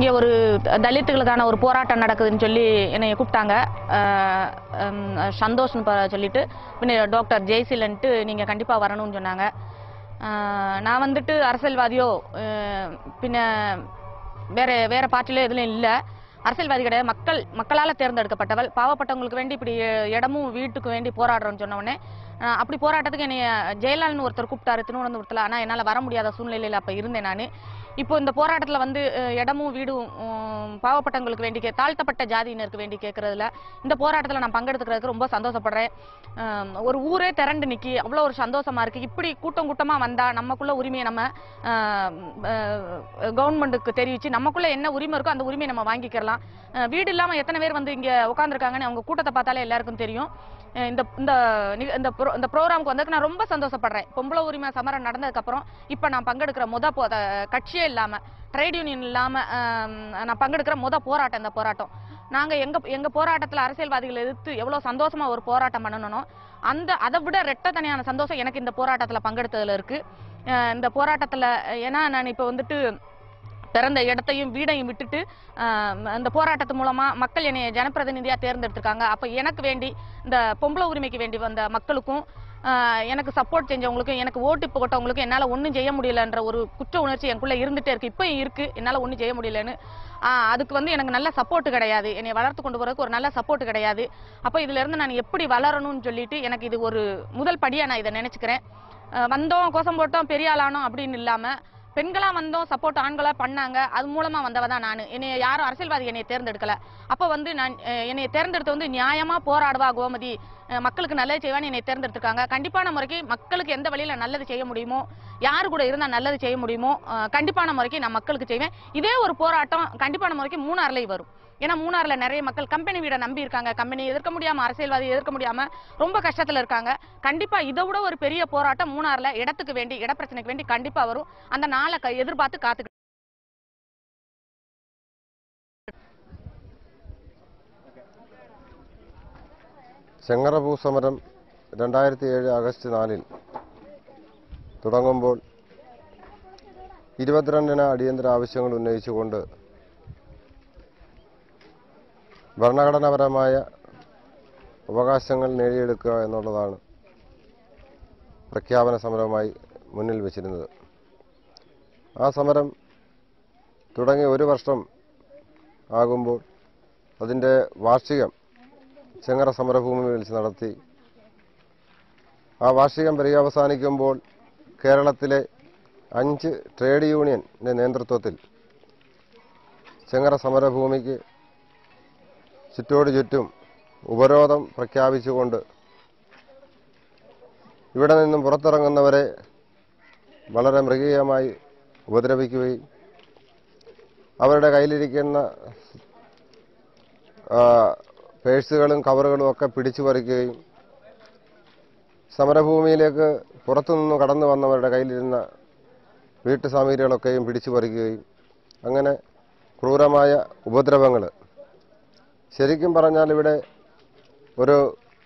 இங்கே ஒரு த- தலித்துகளுக்கான ஒரு போராட்டம் நடக்குதுன்னு சொல்லி என்னை கூப்பிட்டாங்க அஹ், ஹம், சந்தோஷ்னு ப- சொல்லிட்டு பின்ன டாக்டர் ஜெய்சிலன்ட்டு நீங்கள் கண்டிப்பாக வரணும்னு சொன்னாங்க அஹ், நான் வந்துட்டு அரசியல்வாதியோ அஹ், பின்ன வேற வேற பார்ட்டில எதுலையும் இல்லை அரசியல்வாதி கிடையாது மக்கள் மக்களால் தேர்ந்தெடுக்கப்பட்டவள் பாவப்பட்டவங்களுக்கு வேண்டி இப்படி அஹ், இடமும் வீட்டுக்கு வேண்டி போராடுறோம்னு சொன்ன உடனே அஹ், அப்படி போராட்டத்துக்கு என்னைய ஜெயலலின்னு ஒருத்தர் கூப்பிட்டாரு திருவனந்தபுரத்தில் ஆனால் என்னால் வர முடியாத சூழ்நிலையில் அப்போ இருந்தேன் நான் இப்போ இந்த போராட்டத்தில் வந்து அஹ், இடமும் வீடும் உம், பாவப்பட்டவங்களுக்கு வேண்டி கே தாழ்த்தப்பட்ட ஜாதியினருக்கு வேண்டி கேட்கறதுல இந்த போராட்டத்தில் நான் பங்கெடுத்துக்கிறதுக்கு ரொம்ப சந்தோஷப்படுறேன் அஹ், ஒரு ஊரே திரண்டு நிக்கி அவ்வளோ ஒரு சந்தோஷமா இருக்கு இப்படி கூட்டம் கூட்டமா வந்தா நமக்குள்ள உரிமையை நம்ம கவர்மெண்ட்டுக்கு தெரிவிச்சு நமக்குள்ள என்ன உரிமை இருக்கோ அந்த உரிமையை நம்ம வாங்கிக்கிறலாம் அஹ், வீடு இல்லாம எத்தனை பேர் வந்து இங்க உட்காந்துருக்காங்கன்னு அவங்க கூட்டத்தை பார்த்தாலே எல்லாருக்கும் தெரியும் அஹ், இந்த இந்த நி- இந்த pro- இந்த ப்ரோக்ராமுக்கு வந்ததுக்கு நான் ரொம்ப சந்தோஷப்படுறேன் பொம்பளை உரிமை சமரம் நடந்ததுக்கு அப்புறம் இப்ப நான் பங்கெடுக்கிற முத போ- அஹ், கட்சியே இல்லாம ட்ரேட் யூனியன் இல்லாம அஹ், நான் பங்கெடுக்கிற முத போராட்டம் இந்த போராட்டம் நாங்க எங்க எங்க போராட்டத்துல அரசியல்வாதிகளை எதிர்த்து எவ்வளவு சந்தோஷமா ஒரு போராட்டம் பண்ணணும் அந்த அதை விட ரெட்ட தனியான சந்தோஷம் எனக்கு இந்த போராட்டத்துல பங்கெடுத்ததுல இருக்கு அஹ் இந்த போராட்டத்துல ஏன்னா நான் இப்ப வந்துட்டு பிறந்த இடத்தையும் வீடையும் விட்டுட்டு அஹ், அந்த போராட்டத்து மூலமா மக்கள் என்னை ஜனப்பிரதிநிதியா தேர்ந்தெடுத்திருக்காங்க அப்ப எனக்கு வேண்டி இந்த பொம்பளை உரிமைக்கு வேண்டி வந்த மக்களுக்கும் அஹ், எனக்கு சப்போர்ட் செஞ்சவங்களுக்கும் எனக்கு ஓட்டு போட்டவங்களுக்கும் என்னால ஒண்ணும் செய்ய முடியலன்ற ஒரு குற்ற உணர்ச்சி எனக்குள்ள இருந்துட்டே இருக்கு இப்பயும் இருக்கு என்னால ஒண்ணும் செய்ய முடியலன்னு ஆஹ் அதுக்கு வந்து எனக்கு நல்ல சப்போர்ட் கிடையாது என்னை வளர்த்து கொண்டு போறதுக்கு ஒரு நல்ல சப்போர்ட் கிடையாது அப்போ இதுல இருந்து நான் எப்படி வளரணும்னு சொல்லிட்டு எனக்கு இது ஒரு முதல் படியா நான் இதை நினைச்சுக்கிறேன் அஹ் வந்தோம் கோசம் போட்டோம் பெரிய ஆளானோம் அப்படின்னு இல்லாம பெண்களா வந்தோம் சப்போர்ட் ஆண்களா பண்ணாங்க அது மூலமா வந்தவ தான் நான் என்னைய யாரும் அரசியல்வாதி என்னைய தேர்ந்தெடுக்கல அப்ப வந்து நான் அஹ் என்னைய தேர்ந்தெடுத்து வந்து நியாயமா போராடுவா கோமதி அஹ் மக்களுக்கு நல்லது செய்வான்னு என்னை தேர்ந்தெடுத்திருக்காங்க கண்டிப்பான முறைக்கு மக்களுக்கு எந்த வழியில நல்லது செய்ய முடியுமோ யாரு கூட இருந்தா நல்லது செய்ய முடியுமோ அஹ் கண்டிப்பான முறைக்கு நான் மக்களுக்கு செய்வேன் இதே ஒரு போராட்டம் கண்டிப்பான முறைக்கு மூணாறுலயும் வரும் ஏன்னா மூணாறுல நிறைய மக்கள் கம்பெனி வீட நம்பி இருக்காங்க கம்பெனி எதிர்க்க முடியாம அரசியல்வாதி எதிர்க்க முடியாம ரொம்ப கஷ்டத்துல இருக்காங்க கண்டிப்பா இதை விட ஒரு பெரிய போராட்டம் மூணாறுல இடத்துக்கு வேண்டி இட பிரச்சனைக்கு வேண்டி கண்டிப்பா வரும் அந்த நாளை க- எதிர்பார்த்து காத்து ചെങ്ങറപൂ സമരം രണ്ടായിരത്തി ഏഴ് ആഗസ്റ്റ് നാലിൽ തുടങ്ങുമ്പോൾ ഇരുപത്തിരണ്ടിന് അടിയന്തര ആവശ്യങ്ങൾ ഉന്നയിച്ചുകൊണ്ട് ഭരണഘടനാപരമായ അവകാശങ്ങൾ നേടിയെടുക്കുക എന്നുള്ളതാണ് പ്രഖ്യാപന സമരവുമായി മുന്നിൽ വച്ചിരുന്നത് ആ സമരം തുടങ്ങി ഒരു വർഷം ആകുമ്പോൾ അതിൻ്റെ വാർഷികം ചെങ്ങറ സമരഭൂമിയിൽ വെച്ച് നടത്തി ആ വാർഷികം പര്യവസാനിക്കുമ്പോൾ കേരളത്തിലെ അഞ്ച് ട്രേഡ് യൂണിയന്റെ നേതൃത്വത്തിൽ ചെങ്ങറ സമരഭൂമിക്ക് ചുറ്റോട് ചുറ്റും ഉപരോധം പ്രഖ്യാപിച്ചുകൊണ്ട് ഇവിടെ നിന്നും പുറത്തിറങ്ങുന്നവരെ വളരെ മൃഗീയമായി ഉപദ്രവിക്കുകയും അവരുടെ കയ്യിലിരിക്കുന്ന ആ, പേഴ്സുകളും കവറുകളും ഒക്കെ പിടിച്ചു പറിക്കുകയും സമരഭൂമിയിലേക്ക് പുറത്തുനിന്ന് കടന്നു വന്നവരുടെ കയ്യിലിരുന്ന വീട്ടു സാമഗ്രികളൊക്കെയും പിടിച്ചു പറിക്കുകയും അങ്ങനെ ക്രൂരമായ ഉപദ്രവങ്ങൾ ശരിക്കും പറഞ്ഞാൽ ഇവിടെ ഒരു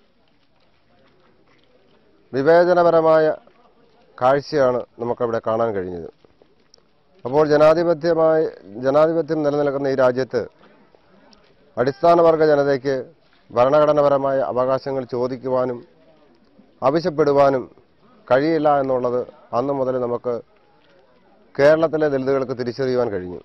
വിവേചനപരമായ കാഴ്ചയാണ് നമുക്കവിടെ കാണാൻ കഴിഞ്ഞത് അപ്പോൾ ജനാധിപത്യമായി ജനാധിപത്യം നിലനിൽക്കുന്ന ഈ രാജ്യത്ത് അടിസ്ഥാനവർഗ ജനതയ്ക്ക് ഭരണഘടനാപരമായ അവകാശങ്ങൾ ചോദിക്കുവാനും ആവശ്യപ്പെടുവാനും കഴിയില്ല എന്നുള്ളത് അന്ന് മുതൽ നമുക്ക് കേരളത്തിലെ ദളിതുകൾക്ക് തിരിച്ചറിയുവാൻ കഴിഞ്ഞു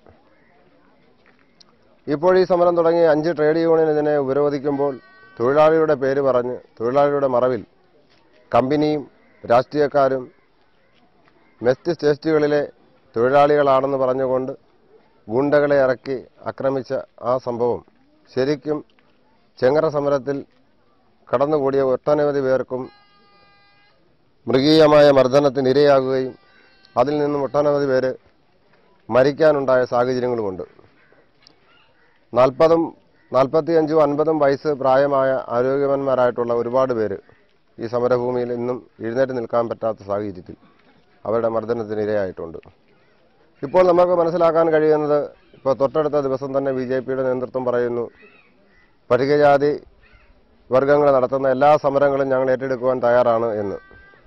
ഇപ്പോൾ ഈ സമരം തുടങ്ങി അഞ്ച് ട്രേഡ് യൂണിയൻ ഇതിനെ ഉപരോധിക്കുമ്പോൾ തൊഴിലാളിയുടെ പേര് പറഞ്ഞ് തൊഴിലാളിയുടെ മറവിൽ കമ്പനിയും രാഷ്ട്രീയക്കാരും മെസ്റ്റ് സ്റ്റേറ്റുകളിലെ തൊഴിലാളികളാണെന്ന് പറഞ്ഞുകൊണ്ട് ഗുണ്ടകളെ ഇറക്കി ആക്രമിച്ച ആ സംഭവം ശരിക്കും ചെങ്ങറ സമരത്തിൽ കടന്നുകൂടിയ ഒട്ടനവധി പേർക്കും മൃഗീയമായ മർദ്ദനത്തിന് ഇരയാകുകയും അതിൽ നിന്നും ഒട്ടനവധി പേര് മരിക്കാനുണ്ടായ സാഹചര്യങ്ങളുമുണ്ട് നാൽപ്പതും നാൽപ്പത്തിയഞ്ചും അൻപതും വയസ്സ് പ്രായമായ ആരോഗ്യവാന്മാരായിട്ടുള്ള ഒരുപാട് പേര് ഈ സമരഭൂമിയിൽ ഇന്നും എഴുന്നേറ്റ് നിൽക്കാൻ പറ്റാത്ത സാഹചര്യത്തിൽ അവരുടെ മർദ്ദനത്തിന് ഇരയായിട്ടുണ്ട് ഇപ്പോൾ നമുക്ക് മനസ്സിലാക്കാൻ കഴിയുന്നത് ഇപ്പോൾ തൊട്ടടുത്ത ദിവസം തന്നെ ബി ജെ പിയുടെ നേതൃത്വം പറയുന്നു പട്ടികജാതി വർഗങ്ങൾ നടത്തുന്ന എല്ലാ സമരങ്ങളും ഞങ്ങൾ ഏറ്റെടുക്കുവാൻ തയ്യാറാണ് എന്ന്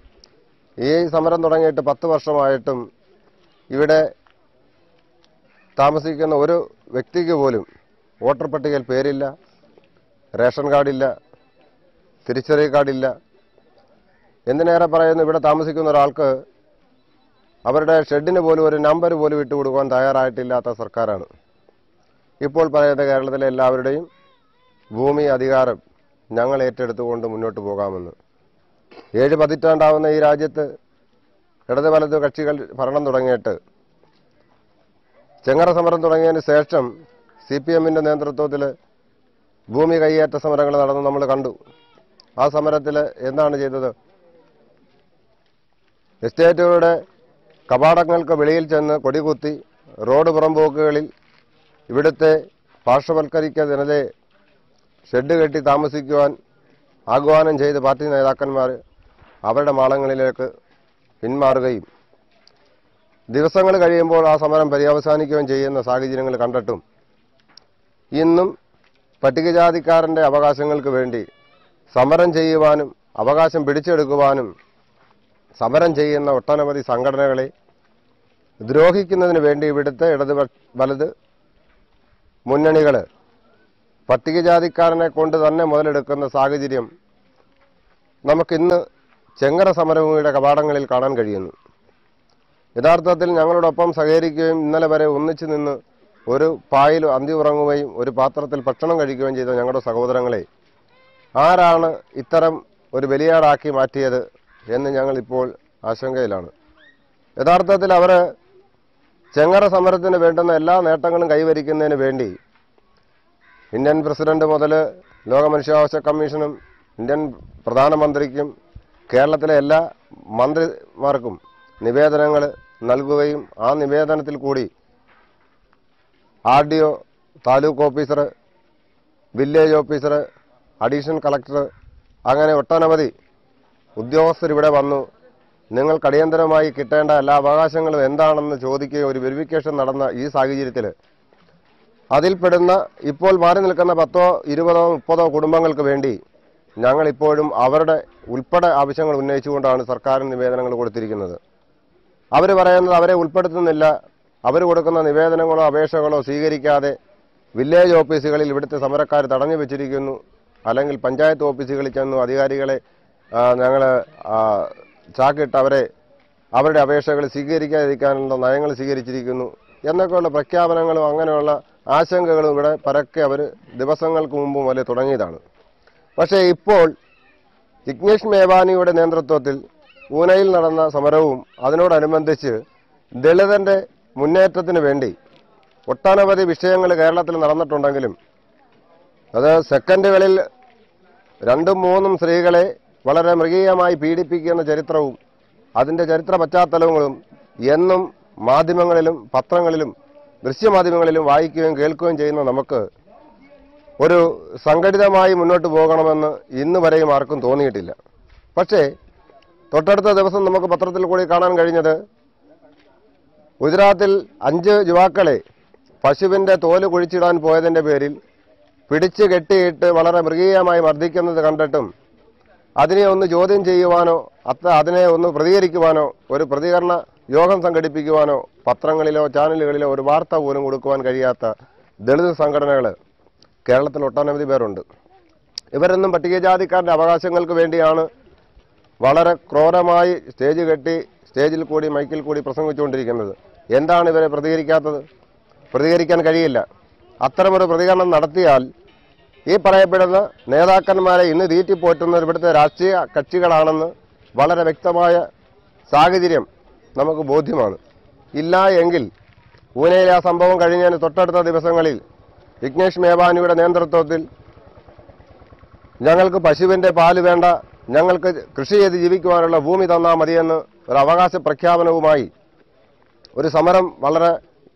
ഈ സമരം തുടങ്ങിയിട്ട് പത്ത് വർഷമായിട്ടും ഇവിടെ താമസിക്കുന്ന ഒരു വ്യക്തിക്ക് പോലും വോട്ടർ പട്ടികയിൽ പേരില്ല റേഷൻ കാർഡില്ല തിരിച്ചറിയൽ കാർഡില്ല എന്തിനേറെ പറയുന്നു ഇവിടെ താമസിക്കുന്ന ഒരാൾക്ക് അവരുടെ ഷെഡിന് പോലും ഒരു നമ്പർ പോലും വിട്ടുകൊടുക്കാൻ തയ്യാറായിട്ടില്ലാത്ത സർക്കാരാണ് ഇപ്പോൾ പറയുന്ന കേരളത്തിലെ എല്ലാവരുടെയും ഭൂമി അധികാരം ഞങ്ങൾ ഏറ്റെടുത്തുകൊണ്ട് മുന്നോട്ട് പോകാമെന്ന് ഏഴ് പതിറ്റാണ്ടാവുന്ന ഈ രാജ്യത്ത് ഇടത് വലത് കക്ഷികൾ ഭരണം തുടങ്ങിയിട്ട് ചെങ്ങറ സമരം തുടങ്ങിയതിന് ശേഷം സി പി എമ്മിൻ്റെ നേതൃത്വത്തിൽ ഭൂമി കൈയേറ്റ സമരങ്ങൾ നടന്ന് നമ്മൾ കണ്ടു ആ സമരത്തിൽ എന്താണ് ചെയ്തത് എസ്റ്റേറ്റുകളുടെ കവാടങ്ങൾക്ക് വെളിയിൽ ചെന്ന് കൊടികുത്തി റോഡ് പുറമ്പോക്കുകളിൽ ഇവിടുത്തെ പാർശ്വവൽക്കരിക്ക ജനതയെ ഷെഡ് കെട്ടി താമസിക്കുവാൻ ആഹ്വാനം ചെയ്ത് പാർട്ടി നേതാക്കന്മാർ അവരുടെ മാളങ്ങളിലേക്ക് പിന്മാറുകയും ദിവസങ്ങൾ കഴിയുമ്പോൾ ആ സമരം പര്യവസാനിക്കുകയും ചെയ്യുന്ന സാഹചര്യങ്ങൾ കണ്ടിട്ടും ഇന്നും പട്ടികജാതിക്കാരൻ്റെ അവകാശങ്ങൾക്ക് വേണ്ടി സമരം ചെയ്യുവാനും അവകാശം പിടിച്ചെടുക്കുവാനും സമരം ചെയ്യുന്ന ഒട്ടനവധി സംഘടനകളെ ദ്രോഹിക്കുന്നതിന് വേണ്ടി ഇവിടുത്തെ ഇടത് വ- വലത് മുന്നണികൾ പട്ടികജാതിക്കാരനെ കൊണ്ട് തന്നെ മുതലെടുക്കുന്ന സാഹചര്യം നമുക്കിന്ന് ചെങ്ങറ സമരഭൂമിയുടെ കവാടങ്ങളിൽ കാണാൻ കഴിയുന്നു യഥാർത്ഥത്തിൽ ഞങ്ങളോടൊപ്പം സഹകരിക്കുകയും ഇന്നലെ വരെ ഒന്നിച്ചു നിന്ന് ഒരു പായിൽ അന്തി ഉറങ്ങുകയും ഒരു പാത്രത്തിൽ ഭക്ഷണം കഴിക്കുകയും ചെയ്ത ഞങ്ങളുടെ സഹോദരങ്ങളെ ആരാണ് ഇത്തരം ഒരു ബലിയാടാക്കി മാറ്റിയത് എന്ന് ഞങ്ങളിപ്പോൾ ആശങ്കയിലാണ് യഥാർത്ഥത്തിൽ അവർ ചെങ്ങറ സമരത്തിന് വേണ്ടുന്ന എല്ലാ നേട്ടങ്ങളും കൈവരിക്കുന്നതിന് വേണ്ടി ഇന്ത്യൻ പ്രസിഡന്റ് മുതൽ ലോക മനുഷ്യാവകാശ കമ്മീഷനും ഇന്ത്യൻ പ്രധാനമന്ത്രിക്കും കേരളത്തിലെ എല്ലാ മന്ത്രിമാർക്കും നിവേദനങ്ങൾ നൽകുകയും ആ നിവേദനത്തിൽ കൂടി R D O taluk officer village officer additional collector അങ്ങനെ ഒട്ടനവധി ഉദ്യോഗസ്ഥർ ഇവിടെ വന്നു നിങ്ങൾക്ക് അടിയന്തരമായി കിട്ടേണ്ട എല്ലാ അവകാശങ്ങളും എന്താണെന്ന് ചോദിക്കുകയും ഒരു വെരിഫിക്കേഷൻ നടന്ന ഈ സാഹചര്യത്തിൽ അതിൽപ്പെടുന്ന ഇപ്പോൾ മാറി നിൽക്കുന്ന പത്തോ ഇരുപതോ മുപ്പതോ കുടുംബങ്ങൾക്ക് വേണ്ടി ഞങ്ങൾ ഇപ്പോഴും അവരുടെ ഉൾപ്പെടെ ആവശ്യങ്ങൾ ഉന്നയിച്ചുകൊണ്ടാണ് സർക്കാരിന് നിവേദനങ്ങൾ കൊടുത്തിരിക്കുന്നത് അവർ പറയുന്നത് അവരെ ഉൾപ്പെടുത്തുന്നില്ല അവർ കൊടുക്കുന്ന നിവേദനങ്ങളോ അപേക്ഷകളോ സ്വീകരിക്കാതെ വില്ലേജ് ഓഫീസുകളിൽ ഇവിടുത്തെ സമരക്കാർ തടഞ്ഞു വെച്ചിരിക്കുന്നു അല്ലെങ്കിൽ പഞ്ചായത്ത് ഓഫീസുകളിൽ ചെന്നു അധികാരികളെ ഞങ്ങൾ ചാക്കിട്ട് അവരെ അവരുടെ അപേക്ഷകൾ സ്വീകരിക്കാതിരിക്കാനുള്ള നയങ്ങൾ സ്വീകരിച്ചിരിക്കുന്നു എന്നൊക്കെയുള്ള പ്രഖ്യാപനങ്ങളും അങ്ങനെയുള്ള ആശങ്കകളും ഇവിടെ പരക്കെ അവർ ദിവസങ്ങൾക്ക് മുമ്പ് മുതലേ തുടങ്ങിയതാണ് പക്ഷേ ഇപ്പോൾ ജിഗ്നേഷ് മേവാനിയുടെ നേതൃത്വത്തിൽ പൂനെയിൽ നടന്ന സമരവും അതിനോടനുബന്ധിച്ച് ദളിതന്റെ മുന്നേറ്റത്തിന് വേണ്ടി ഒട്ടനവധി വിഷയങ്ങൾ കേരളത്തിൽ നടന്നിട്ടുണ്ടെങ്കിലും അത് സെക്കൻഡുകളിൽ രണ്ടും മൂന്നും സ്ത്രീകളെ വളരെ മൃഗീയമായി പീഡിപ്പിക്കുന്ന ചരിത്രവും അതിൻ്റെ ചരിത്ര പശ്ചാത്തലങ്ങളും എന്നും മാധ്യമങ്ങളിലും പത്രങ്ങളിലും ദൃശ്യമാധ്യമങ്ങളിലും വായിക്കുകയും കേൾക്കുകയും ചെയ്യുന്ന നമുക്ക് ഒരു സംഘടിതമായി മുന്നോട്ട് പോകണമെന്ന് ഇന്ന് വരെയും ആർക്കും തോന്നിയിട്ടില്ല പക്ഷേ തൊട്ടടുത്ത ദിവസം നമുക്ക് പത്രത്തിൽ കൂടി കാണാൻ കഴിഞ്ഞത് ഗുജറാത്തിൽ അഞ്ച് യുവാക്കളെ പശുവിൻ്റെ തോല് കുഴിച്ചിടാൻ പോയതിൻ്റെ പേരിൽ പിടിച്ചു കെട്ടിയിട്ട് വളരെ മൃഗീയമായി മർദ്ദിക്കുന്നത് കണ്ടിട്ടും അതിനെ ഒന്ന് ചോദ്യം ചെയ്യുവാനോ അത്ര അതിനെ ഒന്ന് പ്രതികരിക്കുവാനോ ഒരു പ്രതികരണ യോഗം സംഘടിപ്പിക്കുവാനോ പത്രങ്ങളിലോ ചാനലുകളിലോ ഒരു വാർത്ത പോലും കൊടുക്കുവാൻ കഴിയാത്ത ദളിത് സംഘടനകൾ കേരളത്തിൽ ഒട്ടനവധി പേരുണ്ട് ഇവരൊന്നും പട്ടികജാതിക്കാരുടെ അവകാശങ്ങൾക്ക് വേണ്ടിയാണ് വളരെ ക്രൂരമായി സ്റ്റേജ് കെട്ടി സ്റ്റേജിൽ കൂടി മൈക്കിൽ കൂടി പ്രസംഗിച്ചുകൊണ്ടിരിക്കുന്നത് എന്താണ് ഇവരെ പ്രതികരിക്കാത്തത് പ്രതികരിക്കാൻ കഴിയില്ല അത്തരമൊരു പ്രതികരണം നടത്തിയാൽ ഈ പറയപ്പെടുന്ന നേതാക്കന്മാരെ ഇന്ന് തീറ്റിപ്പോറ്റുന്നത് ഇവിടുത്തെ രാഷ്ട്രീയ കക്ഷികളാണെന്ന് വളരെ വ്യക്തമായ സാഹചര്യം നമുക്ക് ബോധ്യമാണ് ഇല്ല എങ്കിൽ പൂനെയിലെ ആ സംഭവം കഴിഞ്ഞതിന് തൊട്ടടുത്ത ദിവസങ്ങളിൽ വിഘ്നേഷ് മേവാനിയുടെ നേതൃത്വത്തിൽ ഞങ്ങൾക്ക് പശുവിൻ്റെ പാല് വേണ്ട ഞങ്ങൾക്ക് കൃഷി ചെയ്ത് ജീവിക്കുവാനുള്ള ഭൂമി തന്നാൽ മതിയെന്ന് ഒരു അവകാശ പ്രഖ്യാപനവുമായി ഒരു സമരം വളരെ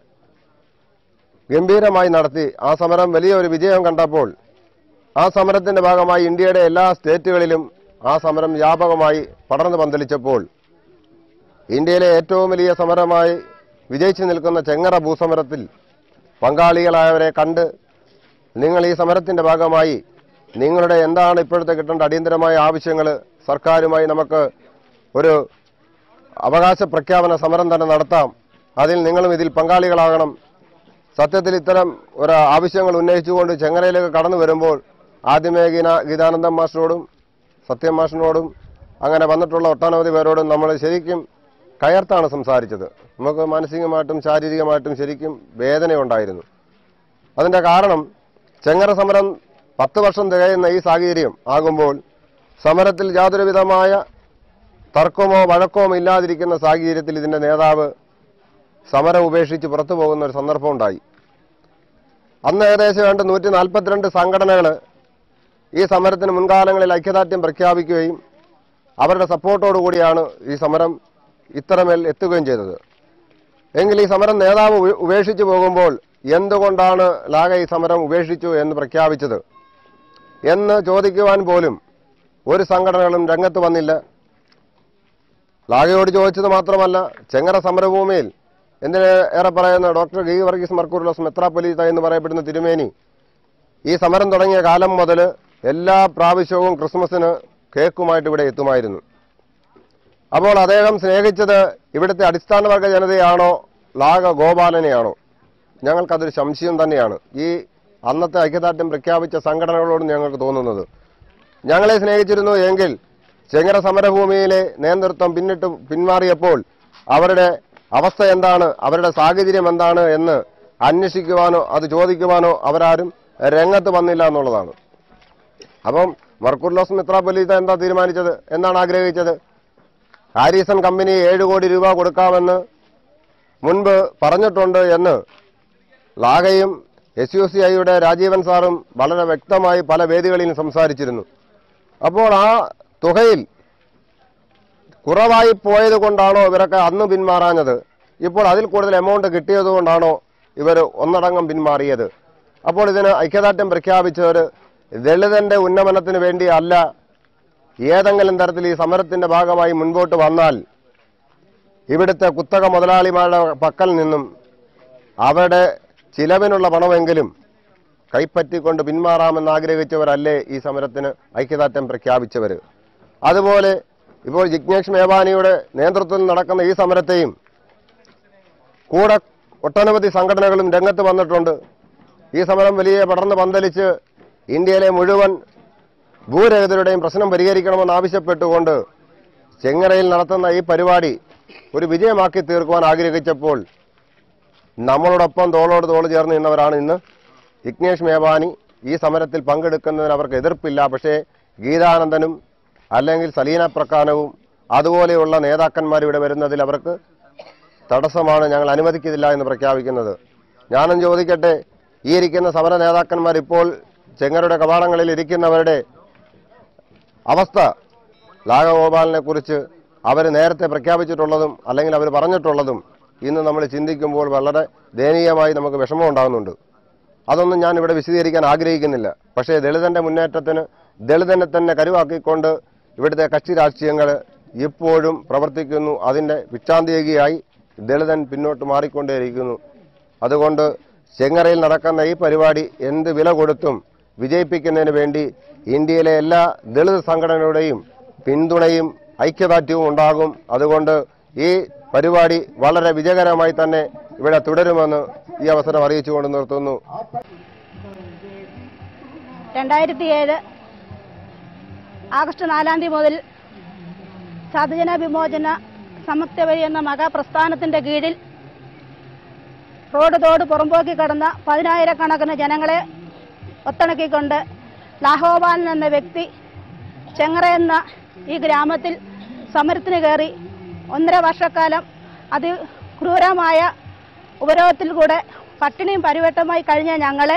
ഗംഭീരമായി നടത്തി ആ സമരം വലിയൊരു വിജയം കണ്ടപ്പോൾ ആ സമരത്തിന്റെ ഭാഗമായി ഇന്ത്യയുടെ എല്ലാ സ്റ്റേറ്റുകളിലും ആ സമരം വ്യാപകമായി പടർന്നു പന്തലിച്ചപ്പോൾ ഇന്ത്യയിലെ ഏറ്റവും വലിയ സമരമായി വിജയിച്ചു നിൽക്കുന്ന ചെങ്ങറ ഭൂസമരത്തിൽ പങ്കാളികളായവരെ കണ്ട് നിങ്ങൾ ഈ സമരത്തിന്റെ ഭാഗമായി നിങ്ങളുടെ എന്താണ് ഇപ്പോഴത്തെ കിട്ടേണ്ട അടിയന്തരമായ ആവശ്യങ്ങൾ സർക്കാരുമായി നമുക്ക് ഒരു അവകാശ പ്രഖ്യാപന സമരം തന്നെ നടത്താം അതിൽ നിങ്ങളും ഇതിൽ പങ്കാളികളാകണം സത്യത്തിൽ ഇത്തരം ഒരു ആവശ്യങ്ങൾ ഉന്നയിച്ചുകൊണ്ട് ചെങ്ങറയിലേക്ക് കടന്നു വരുമ്പോൾ ആദ്യമേ ഗീന ഗീതാനന്ദൻ മാസ്റ്ററോടും സത്യം മാഷിനോടും അങ്ങനെ വന്നിട്ടുള്ള ഒട്ടനവധി പേരോടും നമ്മൾ ശരിക്കും കയർത്താണ് സംസാരിച്ചത് നമുക്ക് മാനസികമായിട്ടും ശാരീരികമായിട്ടും ശരിക്കും വേദനയുണ്ടായിരുന്നു അതിൻ്റെ കാരണം ചെങ്ങറ സമരം പത്ത് വർഷം തികയുന്ന ഈ സാഹചര്യം ആകുമ്പോൾ സമരത്തിൽ യാതൊരു വിധമായ തർക്കമോ വഴക്കമോ ഇല്ലാതിരിക്കുന്ന സാഹചര്യത്തിൽ ഇതിൻ്റെ നേതാവ് സമരം ഉപേക്ഷിച്ച് പുറത്തു പോകുന്ന ഒരു സന്ദർഭം ഉണ്ടായി അന്ന് ഏകദേശം രണ്ട് നൂറ്റി നാൽപ്പത്തിരണ്ട് സംഘടനകൾ ഈ സമരത്തിന് മുൻകാലങ്ങളിൽ ഐക്യദാർഢ്യം പ്രഖ്യാപിക്കുകയും അവരുടെ സപ്പോർട്ടോടുകൂടിയാണ് ഈ സമരം ഇത്രമേൽ എത്തുകയും ചെയ്തത് എങ്കിൽ ഈ സമരം നേതാവ് ഉപേ- ഉപേക്ഷിച്ചു പോകുമ്പോൾ എന്തുകൊണ്ടാണ് ലാഗ ഈ സമരം ഉപേക്ഷിച്ചു എന്ന് പ്രഖ്യാപിച്ചത് എന്ന് ചോദിക്കുവാൻ പോലും ഒരു സംഘടനകളും രംഗത്ത് വന്നില്ല ലാഗയോട് ചോദിച്ചത് മാത്രമല്ല ചെങ്ങറ സമരഭൂമിയിൽ എന്തിന് ഏറെ പറയുന്ന ഡോക്ടർ ഗീ വർഗീസ് മർക്കൂർലോസ് മെത്രാപ്പൊലീത്ത എന്ന് പറയപ്പെടുന്ന തിരുമേനി ഈ സമരം തുടങ്ങിയ കാലം മുതൽ എല്ലാ പ്രാവശ്യവും ക്രിസ്മസിന് കേക്കുമായിട്ട് ഇവിടെ എത്തുമായിരുന്നു അപ്പോൾ അദ്ദേഹം സ്നേഹിച്ചത് ഇവിടുത്തെ അടിസ്ഥാനവർഗ ജനതയാണോ ലാഗ ഗോപാലനെയാണോ ഞങ്ങൾക്കതൊരു സംശയം തന്നെയാണ് ഈ അന്നത്തെ ഐക്യദാർഢ്യം പ്രഖ്യാപിച്ച സംഘടനകളോട് ഞങ്ങൾക്ക് തോന്നുന്നത് ഞങ്ങളെ സ്നേഹിച്ചിരുന്നു എങ്കിൽ ചെങ്ങറ സമരഭൂമിയിലെ നേതൃത്വം പിന്നിട്ട് പിന്മാറിയപ്പോൾ അവരുടെ അവസ്ഥ എന്താണ് അവരുടെ സാഹചര്യം എന്താണ് എന്ന് അന്വേഷിക്കുവാനോ അത് ചോദിക്കുവാനോ അവരാരും രംഗത്ത് വന്നില്ല എന്നുള്ളതാണ് അപ്പം മർക്കുർലോസ് മിത്രാപൊലീത്ത എന്താ തീരുമാനിച്ചത് എന്നാണ് ആഗ്രഹിച്ചത് ഹാരിസൺ കമ്പനി ഏഴ് കോടി രൂപ കൊടുക്കാമെന്ന് മുൻപ് പറഞ്ഞിട്ടുണ്ട് എന്ന് ലാഗയും എസ് യു സി ഐയുടെ രാജീവൻ സാറും വളരെ വ്യക്തമായി പല വേദികളിലും സംസാരിച്ചിരുന്നു അപ്പോൾ ആ തുകയിൽ കുറവായി പോയത് കൊണ്ടാണോ ഇവരൊക്കെ അന്ന് പിന്മാറാഞ്ഞത് ഇപ്പോൾ അതിൽ കൂടുതൽ എമൗണ്ട് കിട്ടിയത് കൊണ്ടാണോ ഇവർ ഒന്നടങ്കം പിന്മാറിയത് അപ്പോൾ ഇതിന് ഐക്യദാർഢ്യം പ്രഖ്യാപിച്ചവർ ദളിതന്റെ ഉന്നമനത്തിന് വേണ്ടി അല്ല ഏതെങ്കിലും തരത്തിൽ ഈ സമരത്തിന്റെ ഭാഗമായി മുൻപോട്ട് വന്നാൽ ഇവിടുത്തെ കുത്തക മുതലാളിമാരുടെ പക്കൽ നിന്നും അവരുടെ ചിലവിനുള്ള പണമെങ്കിലും കൈപ്പറ്റിക്കൊണ്ട് പിന്മാറാമെന്ന് ആഗ്രഹിച്ചവരല്ലേ ഈ സമരത്തിന് ഐക്യദാർഢ്യം പ്രഖ്യാപിച്ചവർ അതുപോലെ ഇപ്പോൾ ജിഗ്നേഷ് മേവാനിയുടെ നേതൃത്വത്തിൽ നടക്കുന്ന ഈ സമരത്തെയും കൂടെ ഒട്ടനവധി സംഘടനകളും രംഗത്ത് വന്നിട്ടുണ്ട് ഈ സമരം വലിയ പടർന്ന് പന്തലിച്ച് ഇന്ത്യയിലെ മുഴുവൻ ഭൂരഹിതരുടെയും പ്രശ്നം പരിഹരിക്കണമെന്ന് ആവശ്യപ്പെട്ടുകൊണ്ട് ചെങ്ങറയിൽ നടത്തുന്ന ഈ പരിപാടി ഒരു വിജയമാക്കി തീർക്കുവാൻ ആഗ്രഹിച്ചപ്പോൾ നമ്മളോടൊപ്പം തോളോട് തോള് ചേർന്ന് നിന്നവരാണ് ഇന്ന് ജിഗ്നേഷ് മേവാനി ഈ സമരത്തിൽ പങ്കെടുക്കുന്നതിന് അവർക്ക് എതിർപ്പില്ല പക്ഷേ ഗീതാനന്ദനും അല്ലെങ്കിൽ സലീന പ്രക്കാനവും അതുപോലെയുള്ള നേതാക്കന്മാർ ഇവിടെ വരുന്നതിൽ അവർക്ക് തടസ്സമാണ് ഞങ്ങൾ അനുവദിക്കുന്നില്ല എന്ന് പ്രഖ്യാപിക്കുന്നത് ഞാനും ചോദിക്കട്ടെ ഈ ഇരിക്കുന്ന സമര നേതാക്കന്മാർ ഇപ്പോൾ ചെങ്ങരുടെ കവാടങ്ങളിൽ ഇരിക്കുന്നവരുടെ അവസ്ഥ ലാഗഗോപാലിനെ കുറിച്ച് അവർ നേരത്തെ പ്രഖ്യാപിച്ചിട്ടുള്ളതും അല്ലെങ്കിൽ അവർ പറഞ്ഞിട്ടുള്ളതും ഇന്ന് നമ്മൾ ചിന്തിക്കുമ്പോൾ വളരെ ദയനീയമായി നമുക്ക് വിഷമം ഉണ്ടാകുന്നുണ്ട് അതൊന്നും ഞാൻ ഇവിടെ വിശദീകരിക്കാൻ ആഗ്രഹിക്കുന്നില്ല പക്ഷേ ദളിതന്റെ മുന്നേറ്റത്തിന് ദളിതനെ തന്നെ കരുവാക്കിക്കൊണ്ട് ഇവിടുത്തെ കക്ഷി രാഷ്ട്രീയങ്ങൾ ഇപ്പോഴും പ്രവർത്തിക്കുന്നു അതിൻ്റെ വിക്ഷാന്തിയായി ദളിതൻ പിന്നോട്ട് മാറിക്കൊണ്ടേയിരിക്കുന്നു അതുകൊണ്ട് ചെങ്ങറയിൽ നടക്കുന്ന ഈ പരിപാടി എന്ത് വില കൊടുത്തും വിജയിപ്പിക്കുന്നതിന് വേണ്ടി ഇന്ത്യയിലെ എല്ലാ ദളിത് സംഘടനകളുടെയും പിന്തുണയും ഐക്യദാർഢ്യവും ഉണ്ടാകും അതുകൊണ്ട് ഈ പരിപാടി വളരെ വിജയകരമായി തന്നെ ഇവിടെ തുടരുമെന്ന് ഈ അവസരം അറിയിച്ചുകൊണ്ട് നിർത്തുന്നു രണ്ടായിരത്തി ഏഴ് ആഗസ്റ്റ് നാലാം തീയതി മുതൽ സാധുജന വിമോചന സമത്യ വഴി എന്ന മഹാപ്രസ്ഥാനത്തിന്റെ കീഴിൽ റോഡ് തോട് പുറമ്പോക്കി കടന്ന പതിനായിരക്കണക്കിന് ജനങ്ങളെ ഒത്തിണക്കിക്കൊണ്ട് ലാഹോബാൻ എന്ന വ്യക്തി ചെങ്ങറ എന്ന ഈ ഗ്രാമത്തിൽ സമരത്തിന് കയറി ഒന്നര വർഷക്കാലം അതിക്രൂരമായ ഉപരോധത്തിൽ കൂടെ പട്ടിണിയും പരിവട്ടമായി കഴിഞ്ഞ ഞങ്ങളെ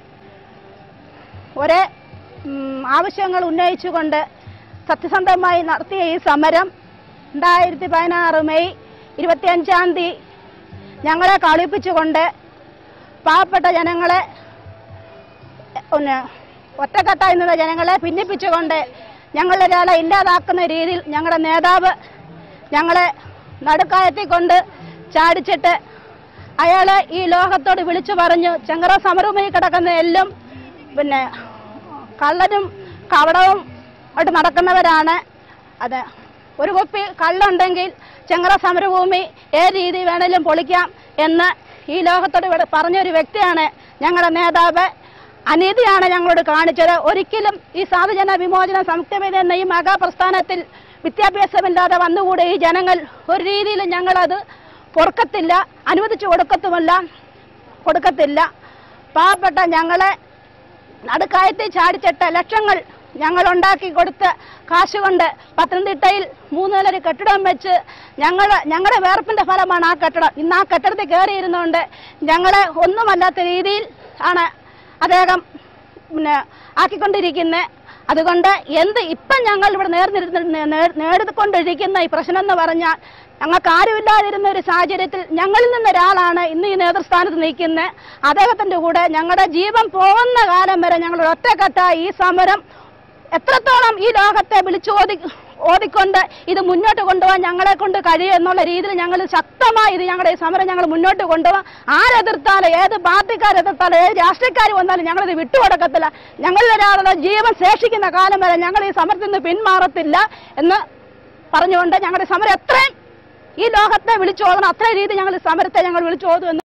ഒരേ ഉം, ആവശ്യങ്ങൾ ഉന്നയിച്ചുകൊണ്ട് സത്യസന്ധമായി നടത്തിയ ഈ സമരം രണ്ടായിരത്തി പതിനാറ് മെയ് ഇരുപത്തിയഞ്ചാം തീയതി ഞങ്ങളെ കളിപ്പിച്ചുകൊണ്ട് പാവപ്പെട്ട ജനങ്ങളെ ഒന്ന് ഒറ്റക്കെട്ടായി നിന്ന ജനങ്ങളെ ഭിന്നിപ്പിച്ചുകൊണ്ട് ഞങ്ങളുടെ ഒരാളെ ഇല്ലാതാക്കുന്ന രീതിയിൽ ഞങ്ങളുടെ നേതാവ് ഞങ്ങളെ നടുക്കായത്തിക്കൊണ്ട് ചാടിച്ചിട്ട് അയാളെ ഈ ലോകത്തോട് വിളിച്ചു പറഞ്ഞു ചെങ്കറ സമരവുമായി കിടക്കുന്ന എല്ലാം പിന്നെ കള്ളനും കവടവും ആയിട്ട് നടക്കുന്നവരാണ് അത് ഒരു കുപ്പി കള്ളുണ്ടെങ്കിൽ ചെങ്ങറ സമരഭൂമി ഏത് രീതി വേണേലും പൊളിക്കാം എന്ന് ഈ ലോകത്തോട് ഇവിടെ പറഞ്ഞൊരു വ്യക്തിയാണ് ഞങ്ങളുടെ നേതാവ് അനീതിയാണ് ഞങ്ങളോട് കാണിച്ചത് ഒരിക്കലും ഈ സാധുജന വിമോചന സംയുക്തവേദി എന്ന ഈ മഹാപ്രസ്ഥാനത്തിൽ വിദ്യാഭ്യാസമില്ലാതെ വന്നുകൂടെ ഈ ജനങ്ങൾ ഒരു രീതിയിലും ഞങ്ങളത് പൊറുക്കത്തില്ല അനുവദിച്ചു കൊടുക്കത്തുമല്ല കൊടുക്കത്തില്ല പാവപ്പെട്ട ഞങ്ങളെ നടുക്കായത്തിൽ ചാടിച്ചിട്ട ലക്ഷങ്ങൾ ഞങ്ങൾ ഉണ്ടാക്കി കൊടുത്ത് കാശുകൊണ്ട് പത്തനംതിട്ടയിൽ മൂന്ന് നിലൊരു കെട്ടിടം വെച്ച് ഞങ്ങൾ ഞങ്ങളുടെ വേർപ്പിന്റെ ഫലമാണ് ആ കെട്ടിടം ഇന്ന് ആ കെട്ടിടത്തിൽ കയറിയിരുന്നുകൊണ്ട് ഞങ്ങളെ ഒന്നുമല്ലാത്ത രീതിയിൽ ആണ് അദ്ദേഹം പിന്നെ ആക്കിക്കൊണ്ടിരിക്കുന്നത് അതുകൊണ്ട് എന്ത് ഇപ്പം ഞങ്ങൾ ഇവിടെ നേർന്നിരുന്ന നേ- നേടിക്കൊണ്ടിരിക്കുന്ന ഈ പ്രശ്നം എന്ന് പറഞ്ഞാൽ ഞങ്ങൾക്ക് ആരുമില്ലാതിരുന്ന ഒരു സാഹചര്യത്തിൽ ഞങ്ങളിൽ നിന്നൊരാളാണ് ഇന്ന് ഈ നേതൃസ്ഥാനത്ത് നിൽക്കുന്നത് അദ്ദേഹത്തിന്റെ കൂടെ ഞങ്ങളുടെ ജീവൻ പോകുന്ന കാലം വരെ ഞങ്ങൾ ഒറ്റക്കെട്ടായി ഈ സമരം എത്രത്തോളം ഈ ലോകത്തെ വിളിച്ചു ഓതി ഓതിക്കൊണ്ട് ഇത് മുന്നോട്ട് കൊണ്ടുപോകാൻ ഞങ്ങളെ കൊണ്ട് കഴിയും എന്നുള്ള രീതിയിൽ ഞങ്ങൾ ശക്തമായി ഇത് ഞങ്ങളുടെ ഈ സമരം ഞങ്ങൾ മുന്നോട്ട് കൊണ്ടുപോകാം ആരെതിർത്താലും ഏത് പാർട്ടിക്കാരെതിർത്താലും ഏത് രാഷ്ട്രീയക്കാർ വന്നാലും ഞങ്ങളിത് വിട്ടുകൊടുക്കത്തില്ല ഞങ്ങളിൽ ഒരാളുടെ ജീവൻ ശേഷിക്കുന്ന കാലം വരെ ഞങ്ങൾ ഈ സമരത്തിൽ നിന്ന് പിന്മാറത്തില്ല എന്ന് പറഞ്ഞുകൊണ്ട് ഞങ്ങളുടെ സമരം എത്രയും ഈ ലോകത്തെ വിളിച്ചോദണം അത്രയും രീതി ഞങ്ങൾ ഈ സമരത്തെ ഞങ്ങൾ വിളിച്ചോതും എന്ന്